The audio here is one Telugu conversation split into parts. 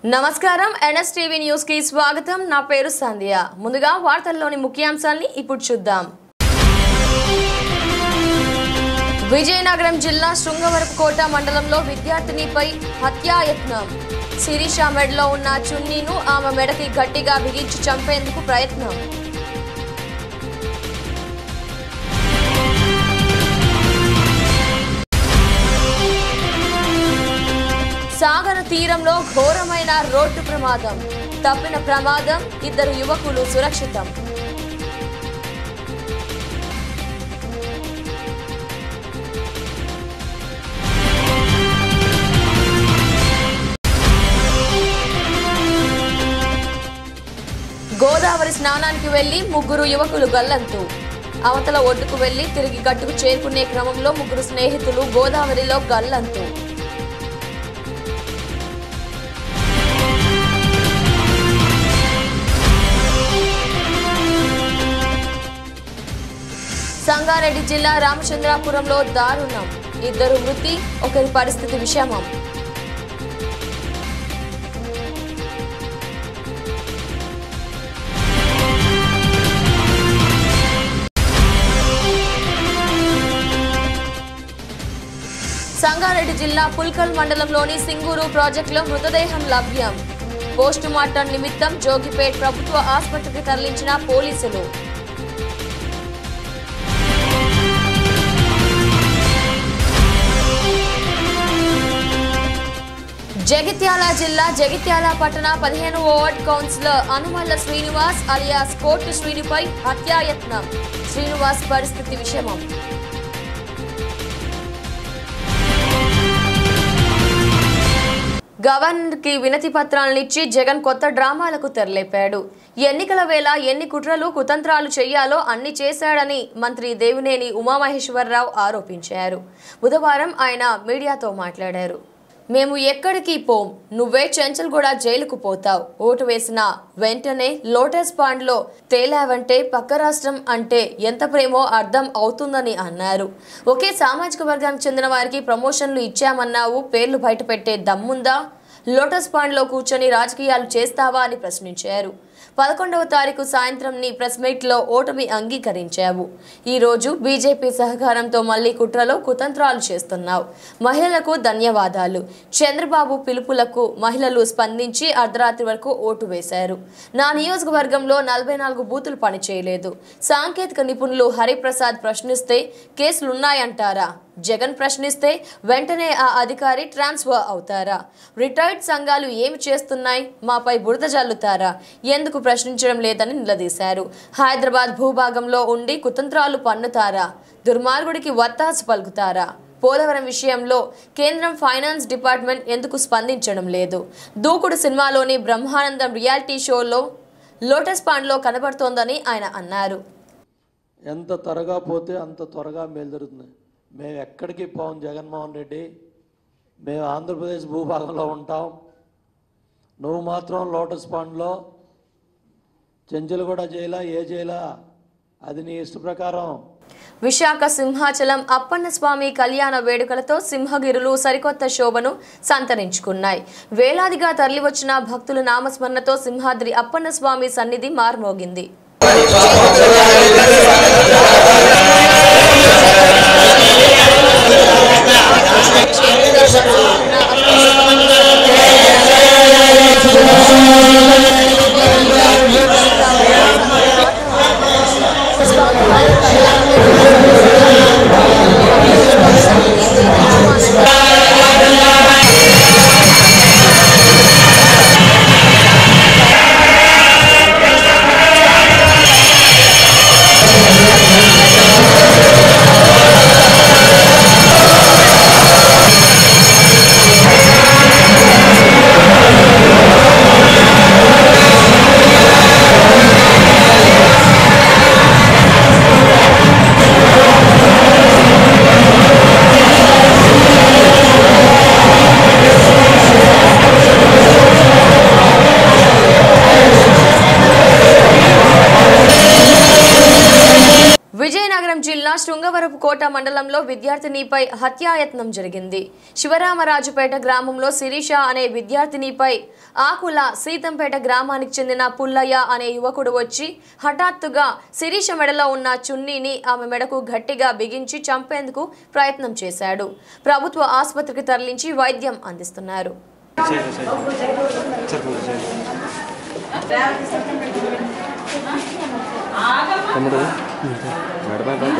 నమస్కారం ఎన్ఎస్టీవీ న్యూస్ కి స్వాగతం నా పేరు సంధ్య ముందుగా వార్తల్లోని ముఖ్యాంశాల్ని ఇప్పుడు చూద్దాం విజయనగరం జిల్లా శృంగవరపుకోట మండలంలో విద్యార్థినిపై హత్యాయత్నం శిరీష మెడలో ఉన్న చున్నీను ఆమె మెడకి గట్టిగా బిగించి చంపేందుకు ప్రయత్నం సాగర తీరంలో ఘోరమైన రోడ్డు ప్రమాదం తప్పిన ప్రమాదం ఇద్దరు యువకులు సురక్షితం గోదావరి స్నానానికి వెళ్లి ముగ్గురు యువకులు గల్లంతు అవతల ఒడ్డుకు వెళ్లి తిరిగి గట్టుకు చేరుకునే క్రమంలో ముగ్గురు స్నేహితులు గోదావరిలో గల్లంతు సంగారెడ్డి జిల్లా రామచంద్రాపురంలో దారుణం ఇద్దరు మృతి ఒకరి పరిస్థితి విషమం సంగారెడ్డి జిల్లా పుల్కల్ మండలంలోని సింగూరు ప్రాజెక్టులో మృతదేహం లభ్యం పోస్టు మార్టం నిమిత్తం జోగిపేట్ ప్రభుత్వ ఆసుపత్రికి తరలించిన పోలీసులు జగిత్యాల జిల్లా జగిత్యాల పట్టణ పదిహేను ward councillor Anumalla Srinivas alias కోర్టు శ్రీనిపై హత్యాయత్నం శ్రీనివాస్ పరిస్థితి విషమం గవర్నర్ కి వినతి పత్రాలను ఇచ్చి జగన్ కొత్త డ్రామాలకు తెరలేపాడు ఎన్నికల వేళ ఎన్ని కుట్రలు కుతంత్రాలు చేయాలో అన్ని చేశాడని మంత్రి దేవినేని ఉమామహేశ్వరరావు ఆరోపించారు బుధవారం ఆయన మీడియాతో మాట్లాడారు మేము ఎక్కడికి పోం నువ్వే చెంచల్గూడ జైలుకు పోతావు ఓటు వేసిన వెంటనే లోటస్ పాండ్లో తేలావంటే పక్క రాష్ట్రం అంటే ఎంత ప్రేమో అర్థం అవుతుందని అన్నారు ఒకే సామాజిక వర్గానికి చెందిన వారికి ప్రమోషన్లు ఇచ్చామన్నావు పేర్లు బయటపెట్టే దమ్ముందా లోటస్ పాండ్లో కూర్చొని రాజకీయాలు చేస్తావా అని ప్రశ్నించారు పదకొండవ తారీఖు సాయంత్రం నీ ప్రెస్ మీట్లో ఓటమి అంగీకరించావు ఈ రోజు బీజేపీ సహకారంతో మళ్లీ కుట్రలో కుతంత్రాలు చేస్తున్నావు మహిళలకు ధన్యవాదాలు చంద్రబాబు పిలుపులకు మహిళలు స్పందించి అర్ధరాత్రి వరకు ఓటు వేశారు నా నియోజకవర్గంలో నలభై నాలుగు బూతులు పనిచేయలేదు సాంకేతిక నిపుణులు హరిప్రసాద్ ప్రశ్నిస్తే కేసులున్నాయంటారా జగన్ ప్రశ్నిస్తే వెంటనే ఆ అధికారి ట్రాన్స్ఫర్ అవుతారా రిటైర్డ్ సంఘాలు ఏమి చేస్తున్నాయి మాపై బురద జల్లుతారా ఎందుకు ప్రశ్నించడం లేదని నిలదీశారు హైదరాబాద్ భూభాగంలో ఉండి కుతంత్రాలు పన్నుతారా దుర్మార్గుడికి వత్తాసు పలుకుతారా పోలవరం విషయంలో కేంద్రం ఫైనాన్స్ డిపార్ట్మెంట్ ఎందుకు స్పందించడం లేదు దూకుడు సినిమాలోని బ్రహ్మానందం రియాలిటీ షోలో లోటస్ పాండ్లో కనబడుతోందని ఆయన అన్నారు ఎంత త్వరగా పోతే అంత త్వరగా మేలు జరుగుతుంది మేము ఎక్కడికి పోం జగన్మోహన్ రెడ్డి మేము ఆంధ్రప్రదేశ్ భూభాగంలో ఉంటాం నువ్వు మాత్రం లోటస్ పాండ్లో చెంచులగూడ జైలా ఏ జైలా అది నీ ఇష్ట ప్రకారం విశాఖ సింహాచలం అప్పన్న స్వామి కళ్యాణ వేడుకలతో సింహగిరులు సరికొత్త శోభను సంతరించుకున్నాయి వేలాదిగా తరలివచ్చిన భక్తుల నామస్మరణతో సింహాద్రి అప్పన్న స్వామి సన్నిధి మార్మోగింది శ్రీ విజయనగరం జిల్లా శృంగవరపు కోట మండలంలో విద్యార్థినిపై హత్యాయత్నం జరిగింది శివరామరాజుపేట గ్రామంలో శిరీష అనే విద్యార్థినిపై ఆకుల సీతంపేట గ్రామానికి చెందిన పుల్లయ్య అనే యువకుడు వచ్చి హఠాత్తుగా శిరీష మెడలో ఉన్న చున్నీని ఆమె మెడకు గట్టిగా బిగించి చంపేందుకు ప్రయత్నం చేశాడు ప్రభుత్వ ఆసుపత్రికి తరలించి వైద్యం అందిస్తున్నారు తమ్ముడు మెడపై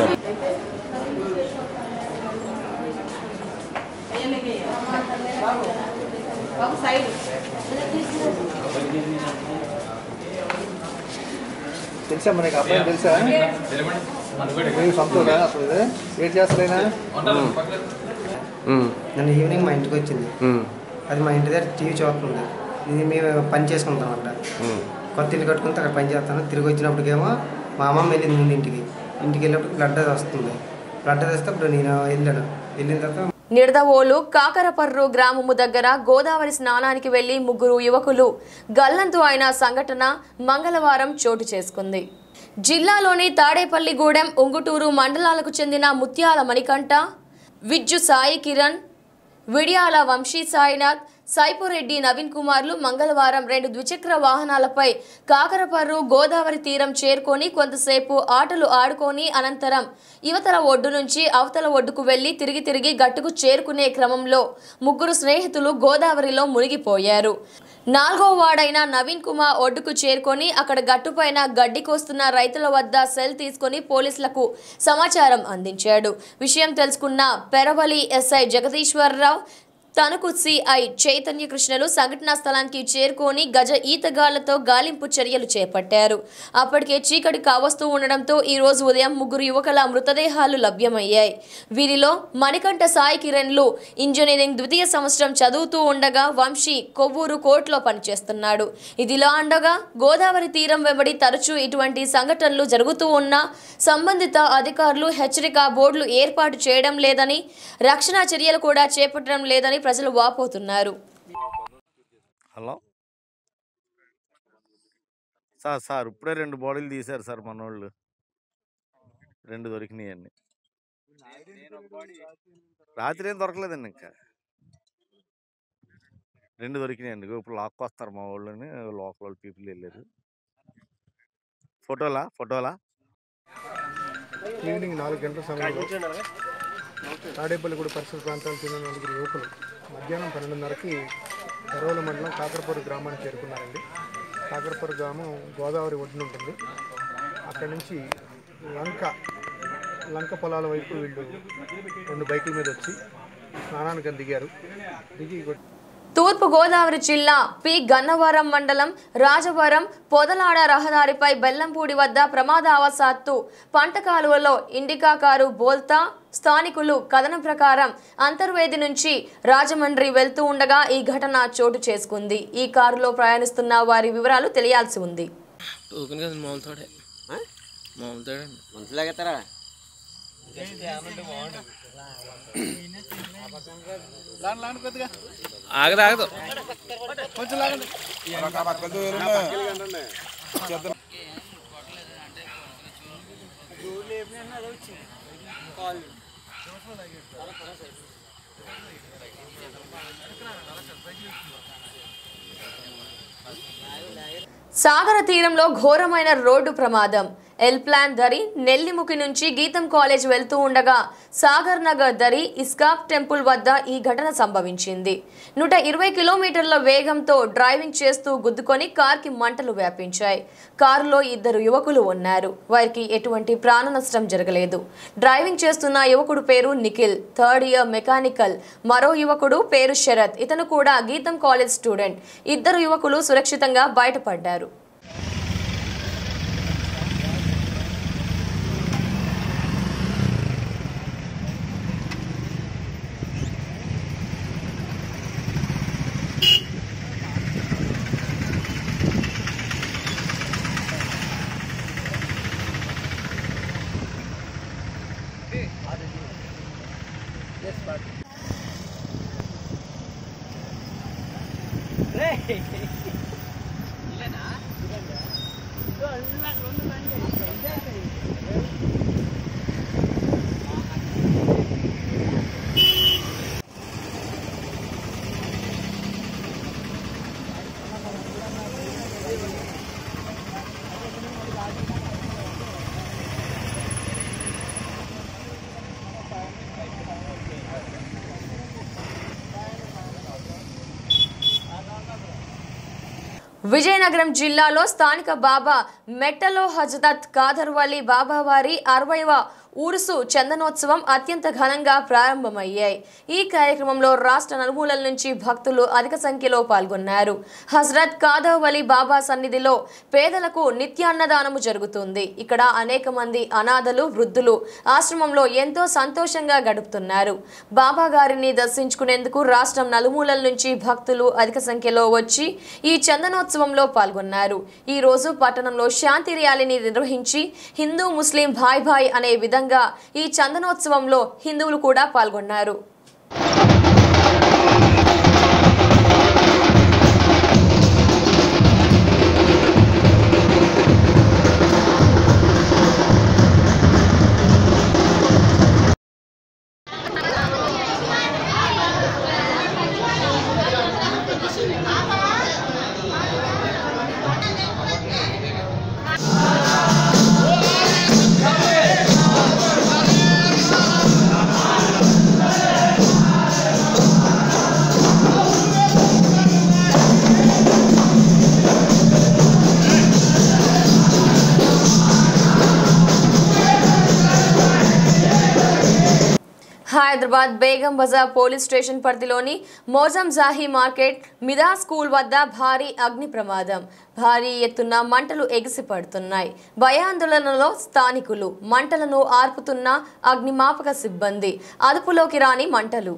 తెలుసా మనకి అబ్బాయి తెలుసా మీరు సొంతగా అప్పుడు ఇది? ఏం చేస్తలేనా నన్ను ఈవినింగ్ మా ఇంటికి వచ్చింది అది మా ఇంటి దగ్గర టీవీ చూస్తుంది ఇది మేము పని చేసుకుంటామంట కొత్త ఇల్లు కట్టుకుంటే అక్కడ పని చేస్తాను తిరిగి వచ్చినప్పటికేమో మా అమ్మమ్మ వెళ్ళింది ముందు ఇంటికి ఇంటికి వెళ్ళినప్పుడు బ్లడ్ అది వస్తుంది బ్లడ్ అది వస్తే అప్పుడు నేను వెళ్ళాను వెళ్ళిన తర్వాత నిడదవోలు కాకరపర్రు గ్రామము దగ్గర గోదావరి స్నానానికి వెళ్లి ముగ్గురు యువకులు గల్లంతు అయిన సంఘటన మంగళవారం చోటు చేసుకుంది జిల్లాలోని తాడేపల్లిగూడెం ఉంగుటూరు మండలాలకు చెందిన ముత్యాల మణికంఠ విజ్జు సాయి కిరణ్ విడియాల వంశీ సాయినాథ్ సైపురెడ్డి నవీన్ కుమార్లు మంగళవారం రెండు ద్విచక్ర వాహనాలపై కాకరపర్రు గోదావరి తీరం చేరుకొని కొంతసేపు ఆటలు ఆడుకొని అనంతరం యువతల ఒడ్డు నుంచి అవతల ఒడ్డుకు వెళ్లి తిరిగి తిరిగి గట్టుకు చేరుకునే క్రమంలో ముగ్గురు స్నేహితులు గోదావరిలో మునిగిపోయారు నాలుగో వాడైన నవీన్ కుమార్ ఒడ్డుకు చేరుకొని అక్కడ గట్టుపైన గడ్డి కోస్తున్న రైతుల వద్ద సెల్ తీసుకొని పోలీసులకు సమాచారం అందించాడు విషయం తెలుసుకున్న పెరవలి ఎస్ఐ జగదీశ్వరరావు తనకు సిఐ చైతన్య కృష్ణలు సంఘటనా స్థలానికి చేరుకొని గజ ఈతగాళ్లతో గాలింపు చర్యలు చేపట్టారు అప్పటికే చీకటి కావస్తూ ఉండడంతో ఈ రోజు ఉదయం ముగ్గురు యువకుల మృతదేహాలు లభ్యమయ్యాయి వీరిలో మణికంఠ సాయి కిరణ్లు ఇంజనీరింగ్ ద్వితీయ సంవత్సరం చదువుతూ ఉండగా వంశీ కొవ్వూరు కోర్టులో పనిచేస్తున్నాడు ఇదిలా ఉండగా గోదావరి తీరం వెంబడి తరచూ ఇటువంటి సంఘటనలు జరుగుతూ ఉన్నా సంబంధిత అధికారులు హెచ్చరిక బోర్డులు ఏర్పాటు చేయడం లేదని రక్షణ చర్యలు కూడా చేపట్టడం లేదని ప్రజలు వాపోతున్నారు హలో సార్ సార్ ఇప్పుడే రెండు బాడీలు తీశారు సార్ మన వాళ్ళు రెండు దొరికినాయండి రాత్రి ఏం దొరకలేదండి ఇంకా రెండు దొరికినాయండి ఇగో ఇప్పుడు లాక్ వస్తారు మా వాళ్ళని లోకల్ వాళ్ళు పీపుల్ వెళ్ళారు ఫోటోలా ఫోటోలా ఈవినింగ్ నాలుగు గంటల సమయంలో తాడేపల్లిగూడ పరిసర ప్రాంతాలకు చెందిన నలుగురు యువకులు మధ్యాహ్నం పన్నెండున్నరకి ఎరవల మండలం కాకరపూర్ గ్రామానికి చేరుకున్నారండి కాకరపూర్ గ్రామం గోదావరి ఒడ్డున ఉంటుంది అక్కడి నుంచి లంక లంక పొలాల వైపు వీళ్ళు రెండు బైకుల మీద వచ్చి స్నానానికి అని దిగారు దిగి కొ- తూర్పు గోదావరి జిల్లా పి గన్నవరం మండలం రాజవరం పొదలాడ రహదారిపై బెల్లంపూడి వద్ద ప్రమాదవశాత్తు పంట కాలువలో ఇండికా కారు బోల్తా స్థానికులు కథనం ప్రకారం అంతర్వేది నుంచి రాజమండ్రి వెళ్తూ ఉండగా ఈ ఘటన చోటు చేసుకుంది ఈ కారులో ప్రయాణిస్తున్న వారి వివరాలు తెలియాల్సి ఉంది టోకెన్ కదా మామూలుతోడే మామూలుతోడే మనసులాగెత్తారా ఆగదు ఆగదు సాగర తీరంలో ఘోరమైన రోడ్డు ప్రమాదం ఎల్ ప్లాన్ దరి నెల్లిముఖి నుంచి గీతం కాలేజ్ వెళ్తూ ఉండగా సాగర్ నగర్ దరి ఇస్కాప్ టెంపుల్ వద్ద ఈ ఘటన సంభవించింది నూట ఇరవై కిలోమీటర్ల వేగంతో డ్రైవింగ్ చేస్తూ గుద్దుకొని కార్కి మంటలు వ్యాపించాయి కారులో ఇద్దరు యువకులు ఉన్నారు వారికి ఎటువంటి ప్రాణ నష్టం జరగలేదు డ్రైవింగ్ చేస్తున్న యువకుడు పేరు నిఖిల్ థర్డ్ ఇయర్ మెకానికల్ మరో యువకుడు పేరు శరత్ ఇతను కూడా గీతం కాలేజ్ స్టూడెంట్ ఇద్దరు యువకులు సురక్షితంగా బయటపడ్డారు విజయనగరం జిల్లాలో స్థానిక బాబా మెట్టలో హజరత్ కాదర్వలి బాబా వారి అరవైవ ఊరుసు చందనోత్సవం అత్యంత ఘనంగా ప్రారంభమయ్యాయి ఈ కార్యక్రమంలో రాష్ట్ర నలుమూలల నుంచి భక్తులు అధిక సంఖ్యలో పాల్గొన్నారు హజరత్ కాదర్వలి బాబా సన్నిధిలో పేదలకు నిత్యాన్నదానము జరుగుతుంది ఇక్కడ అనేక మంది అనాథలు వృద్ధులు ఆశ్రమంలో ఎంతో సంతోషంగా గడుపుతున్నారు బాబా గారిని దర్శించుకునేందుకు రాష్ట్రం నలుమూలల నుంచి భక్తులు అధిక సంఖ్యలో వచ్చి ఈ చందనోత్సవంలో పాల్గొన్నారు ఈ రోజు పట్టణంలో శాంతి ర్యాలీని నిర్వహించి హిందూ ముస్లిం భాయ్ భాయ్ అనే విధంగా ఈ చందనోత్సవంలో హిందువులు కూడా పాల్గొన్నారు హైదరాబాద్ బేగం బజార్ పోలీస్ స్టేషన్ పరిధిలోని మోజం జాహీ మార్కెట్ మిదా స్కూల్ వద్ద భారీ అగ్ని ప్రమాదం భారీ ఎత్తున మంటలు ఎగిసిపడుతున్నాయి భయాందోళనలో స్థానికులు మంటలను ఆర్పుతున్న అగ్నిమాపక సిబ్బంది అదుపులోకి రాని మంటలు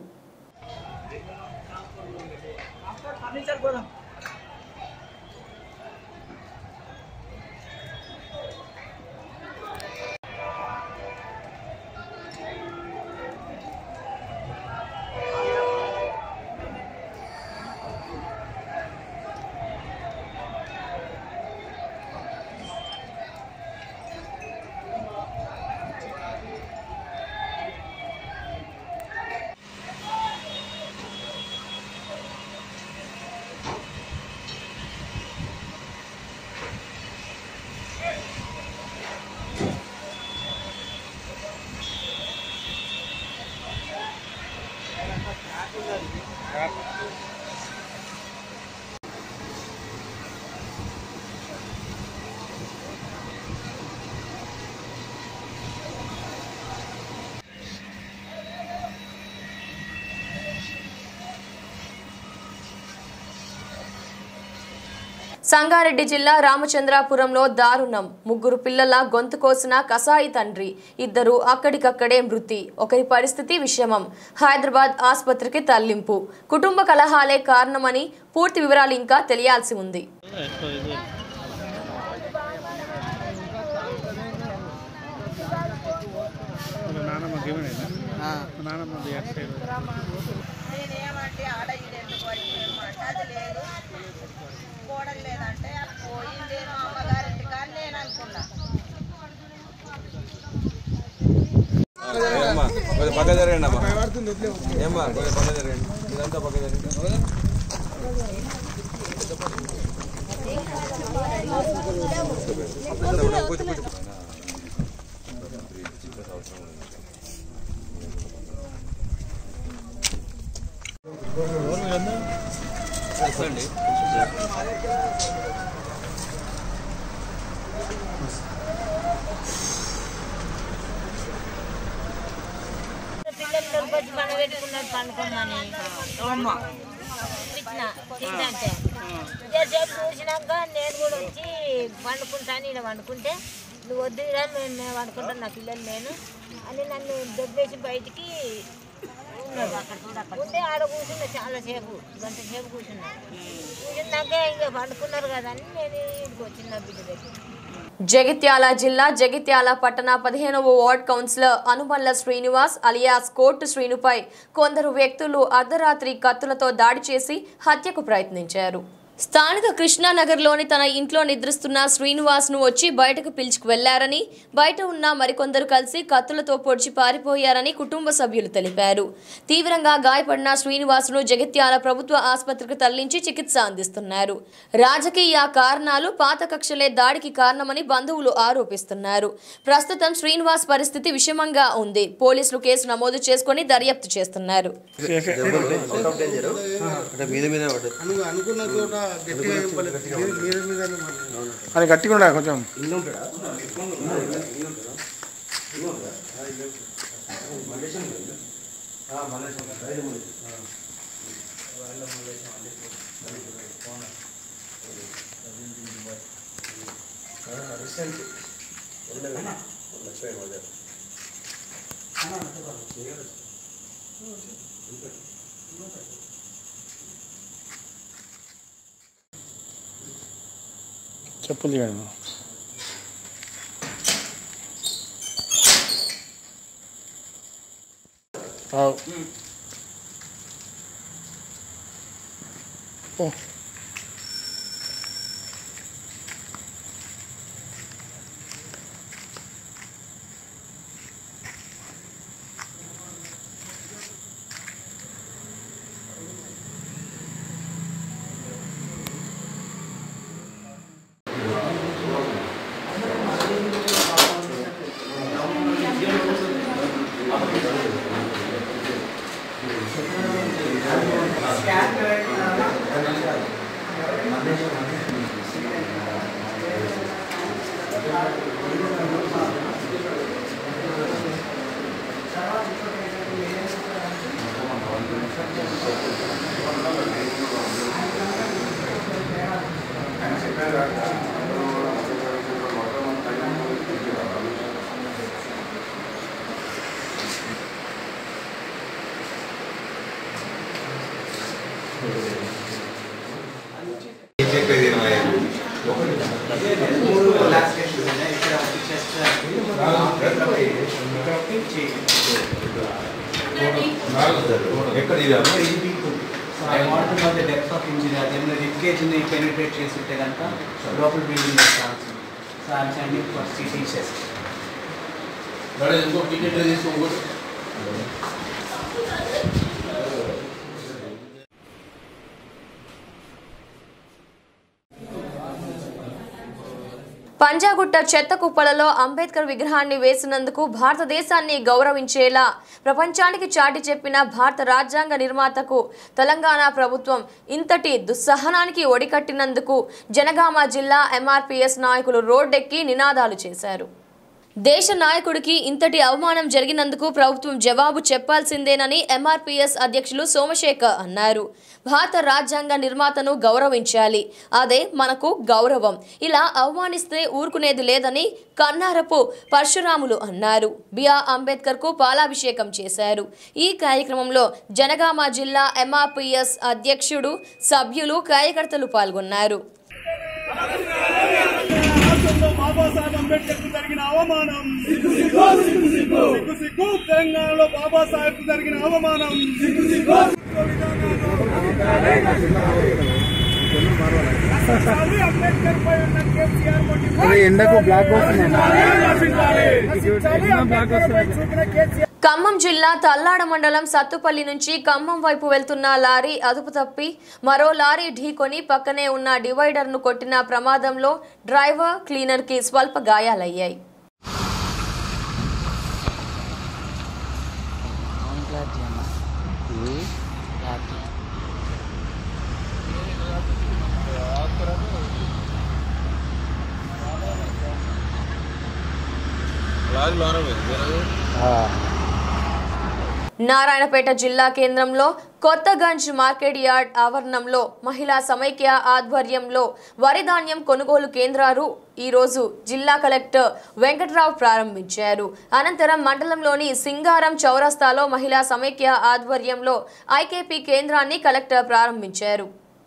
సంగారెడ్డి జిల్లా రామచంద్రాపురంలో దారుణం ముగ్గురు పిల్లల గొంతు కోసిన కసాయి తండ్రి ఇద్దరు అక్కడికక్కడే మృతి ఒకరి పరిస్థితి విషమం హైదరాబాద్ ఆసుపత్రికి తరలింపు కుటుంబ కలహాలే కారణమని పూర్తి వివరాలు ఇంకా తెలియాల్సి ఉంది నేనేమంటే ఆడ ఈడెందుకు వచ్చిందేమంటే అది లేదు కోడలు లేదంటే పోయిందేమో అమ్మగారింటి కానీ నేను అనుకున్నా అమ్మా కొద్దిగా పక్క జరగండి అమ్మా ఏమ్మా కొద్దిగా పక్క జరగండి ఇదంతా పక్క జరగండి కూర్చో కూర్చో చెప్పండి పిల్లలు దొరికొచ్చి పండ పెట్టుకున్నాడు పండుకోమని కృష్ణ కృష్ణ అంటే సేపు చూసినాక నేను కూడా వచ్చి పండుకుంటాను ఇలా పండుకుంటే నువ్వు వద్దు ఇలా మేము మేము వండుకుంటాం నా పిల్లలు నేను అని నన్ను దొబ్బేసి బయటికి ఉన్నాడు ఉంటే ఆడ కూర్చున్నా చాలా సేపు గంట సేపు కూర్చున్నా కూర్చున్నాక ఇంకా పండుకున్నారు కదా అని నేను ఇంటికి వచ్చిన బిడ్డ దగ్గర జగిత్యాల జిల్లా జగిత్యాల పట్టణ పదిహేనవ ward councillor Anumalla Srinivas alias కోర్టు శ్రీనుపై కొందరు వ్యక్తులు అర్ధరాత్రి కత్తులతో దాడి చేసి హత్యకు ప్రయత్నించారు స్థానిక కృష్ణానగర్లోని తన ఇంట్లో నిద్రిస్తున్న శ్రీనివాస్ను వచ్చి బయటకు పిలుచుకు వెళ్లారని బయట ఉన్న మరికొందరు కలిసి కత్తులతో పొడిచి పారిపోయారని కుటుంబ సభ్యులు తెలిపారు తీవ్రంగా గాయపడిన శ్రీనివాస్ను జగిత్యాల ప్రభుత్వ ఆసుపత్రికి తరలించి చికిత్స అందిస్తున్నారు రాజకీయ కారణాలు పాత కక్షలే దాడికి కారణమని బంధువులు ఆరోపిస్తున్నారు ప్రస్తుతం శ్రీనివాస్ పరిస్థితి విషమంగా ఉంది పోలీసులు కేసు నమోదు చేసుకుని దర్యాప్తు చేస్తున్నారు అంటే మీద మీద పడ్డది నువ్వు అనుకున్న చోట గట్టిగా చెప్పాలి. మీరు- మీరు మీదనే మాట్లాడండి. అది గట్టిగా ఉండాలి కొంచెం చెప్పులు తీయండి ఆవు. Oh I want know the depth of injury అదేమో రిప్కేజ్ ని పెనిట్రేట్ చేస్తుంటే కనుక లోపల bleeding chance so I'm sending for CT chest Panjagutta చెత్త కుప్పలలో అంబేద్కర్ విగ్రహాన్ని వేసినందుకు భారతదేశాన్ని గౌరవించేలా ప్రపంచానికి చాటి చెప్పిన భారత రాజ్యాంగ నిర్మాతకు తెలంగాణ ప్రభుత్వం ఇంతటి దుస్సహనానికి ఒడికట్టినందుకు జనగామ జిల్లా ఎంఆర్పీఎస్ నాయకులు రోడ్డెక్కి నినాదాలు చేశారు దేశ నాయకుడికి ఇంతటి అవమానం జరిగినందుకు ప్రభుత్వం జవాబు చెప్పాల్సిందేనని ఎంఆర్పీఎస్ అధ్యక్షులు సోమశేఖర్ అన్నారు భారత రాజ్యాంగ నిర్మాతను గౌరవించాలి అదే మనకు గౌరవం ఇలా అవమానిస్తే ఊరుకునేది లేదని కన్నారపు పరశురాములు అన్నారు బిఆర్ అంబేద్కర్ కు పాలాభిషేకం చేశారు ఈ కార్యక్రమంలో జనగామ జిల్లా ఎంఆర్పీఎస్ అధ్యక్షుడు సభ్యులు కార్యకర్తలు పాల్గొన్నారు బాబాసాహెబ్ అంబేద్కర్ కు జరిగిన అవమానం సిగ్గు సిగ్గు సిగ్గు తెలంగాణలో బాబాసాహెబ్ కు జరిగిన అవమానం సిగ్గు సిగ్గు అంబేద్కర్ పై ఉన్న కేసీఆర్ మొండి ఎండకు బ్లాక్ చూపిన కేసీఆర్ ఖమ్మం జిల్లా తల్లాడ మండలం సత్తుపల్లి నుంచి ఖమ్మం వైపు వెళ్తున్న లారీ అదుపు తప్పి మరో లారీ ఢీకొని పక్కనే ఉన్న డివైడర్ను కొట్టిన ప్రమాదంలో డ్రైవర్ క్లీనర్కి స్వల్ప గాయాలయ్యాయి లారీ లోనే పోయింది వేరే నారాయణపేట జిల్లా కేంద్రంలో కొత్తగంజ్ మార్కెట్ యార్డ్ ఆవరణంలో మహిళా సమైక్య ఆధ్వర్యంలో వరి ధాన్యం కొనుగోలు కేంద్రాలు ఈరోజు జిల్లా కలెక్టర్ వెంకట్రావు ప్రారంభించారు అనంతరం మండలంలోని సింగారం చౌరస్తాలో మహిళా సమైక్య ఆధ్వర్యంలో ఐకేపీ కేంద్రాన్ని కలెక్టర్ ప్రారంభించారు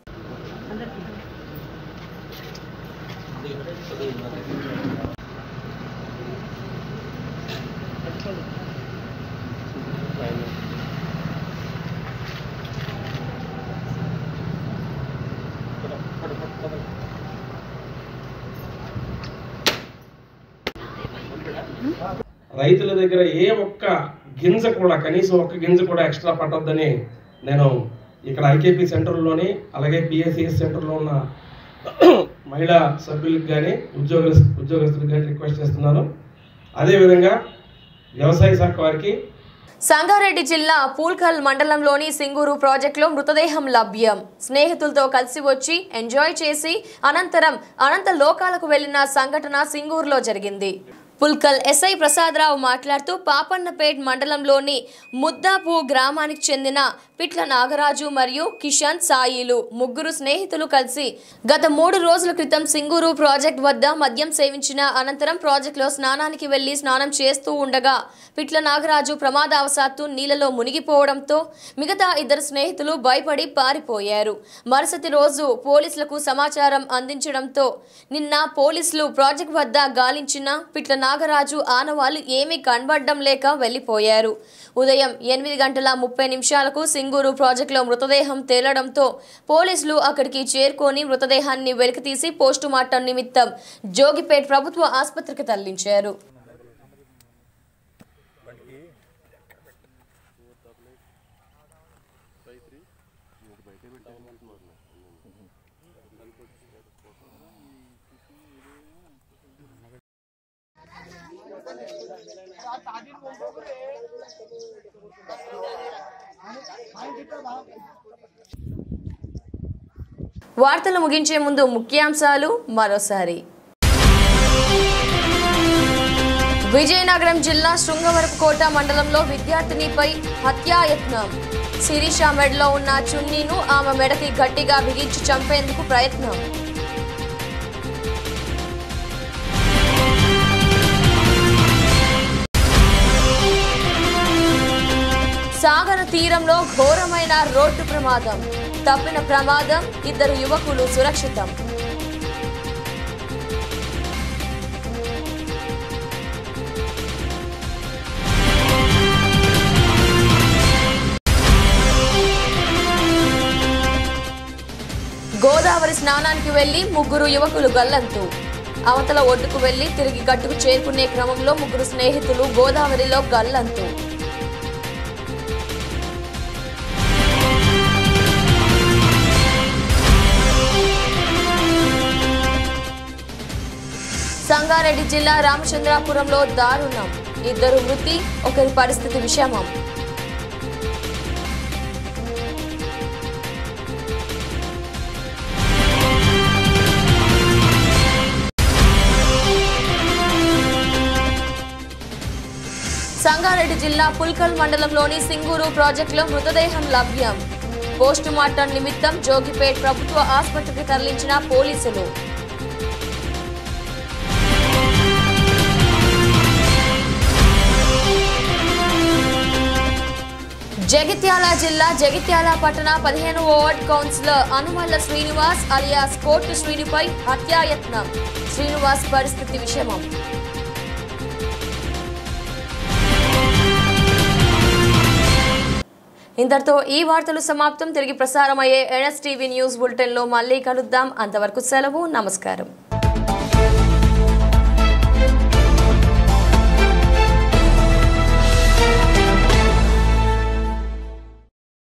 రైతుల దగ్గర ఏ ఒక్క గింజ కూడా కనీసం ఒక్క గింజ కూడా ఎక్స్ట్రా పట్టొద్దని నేను ఇక్కడ ఐకేపీ సెంటర్లోని అలాగే పిఎస్సిఎస్ సెంటర్లో ఉన్న మహిళా సభ్యులకు కానీ ఉద్యోగ ఉద్యోగస్తులకు కానీ రిక్వెస్ట్ చేస్తున్నాను అదేవిధంగా వ్యవసాయ శాఖ వారికి సంగారెడ్డి జిల్లా పూల్కల్ మండలంలోని సింగూరు ప్రాజెక్టులో మృతదేహం లభ్యం స్నేహితులతో కలిసి వచ్చి ఎంజాయ్ చేసి అనంతరం అనంత లోకాలకు వెళ్లిన సంఘటన సింగూరులో జరిగింది పుల్కల్ ఎస్ఐ ప్రసాదరావు మాట్లాడుతూ పాపన్నపేట్ మండలంలోని ముద్దాపు గ్రామానికి చెందిన పిట్ల నాగరాజు మరియు కిషన్ సాయిలు ముగ్గురు స్నేహితులు కలిసి గత మూడు రోజుల క్రితం సింగూరు ప్రాజెక్ట్ వద్ద మద్యం సేవించిన అనంతరం ప్రాజెక్టులో స్నానానికి వెళ్లి స్నానం చేస్తూ ఉండగా పిట్ల నాగరాజు ప్రమాదవశాత్తు నీళ్లలో మునిగిపోవడంతో మిగతా ఇద్దరు స్నేహితులు భయపడి పారిపోయారు మరుసటి రోజు పోలీసులకు సమాచారం అందించడంతో నిన్న పోలీసులు ప్రాజెక్ట్ వద్ద గాలించిన పిట్ల నాగరాజు ఆనవాళ్లు ఏమీ కనబడడం లేక వెళ్లిపోయారు ఉదయం ఎనిమిది గంటల ముప్పై నిమిషాలకు సింగూరు ప్రాజెక్టులో మృతదేహం తేలడంతో పోలీసులు అక్కడికి చేరుకొని మృతదేహాన్ని వెలికితీసి పోస్టుమార్టం నిమిత్తం జోగిపేట్ ప్రభుత్వ ఆసుపత్రికి తరలించారు వార్తలు ముగించే ముందు ముఖ్యాంశాలు మరోసారి విజయనగరం జిల్లా శృంగవరపుకోట మండలంలో విద్యార్థినిపై హత్యాయత్నం శిరీష మెడలో ఉన్న చున్నీను ఆమె మెడకి గట్టిగా బిగించి చంపేందుకు ప్రయత్నం సాగర తీరంలో ఘోరమైన రోడ్డు ప్రమాదం తప్పిన ప్రమాదం ఇద్దరు యువకులు సురక్షితం గోదావరి స్నానానికి వెళ్లి ముగ్గురు యువకులు గల్లంతు అవతల ఒడ్డుకు వెళ్లి తిరిగి గట్టుకు చేరుకునే క్రమంలో ముగ్గురు స్నేహితులు గోదావరిలో గల్లంతు సంగారెడ్డి జిల్లా రామచంద్రాపురంలో దారుణం ఇద్దరు మృతి ఒకరి పరిస్థితి విషమం సంగారెడ్డి జిల్లా పుల్కల్ మండలంలోని సింగూరు ప్రాజెక్టులో మృతదేహం లభ్యం పోస్టుమార్టం నిమిత్తం జోగిపేట్ ప్రభుత్వ ఆసుపత్రికి తరలించిన పోలీసులు జగిత్యాల జిల్లా జగిత్యాల పట్టణ పదిహేను ward councillor Anumalla Srinivas alias కోర్టు శ్రీనిపై హత్యాయత్నం శ్రీనివాస్ పరిస్థితి విషమం ఇంతటితో ఈ వార్తలు సమాప్తం తిరిగి ప్రసారమయ్యే ఎన్ఎస్ టీవీ న్యూస్ బులెటిన్లో మళ్ళీ కలుద్దాం అంతవరకు సెలవు నమస్కారం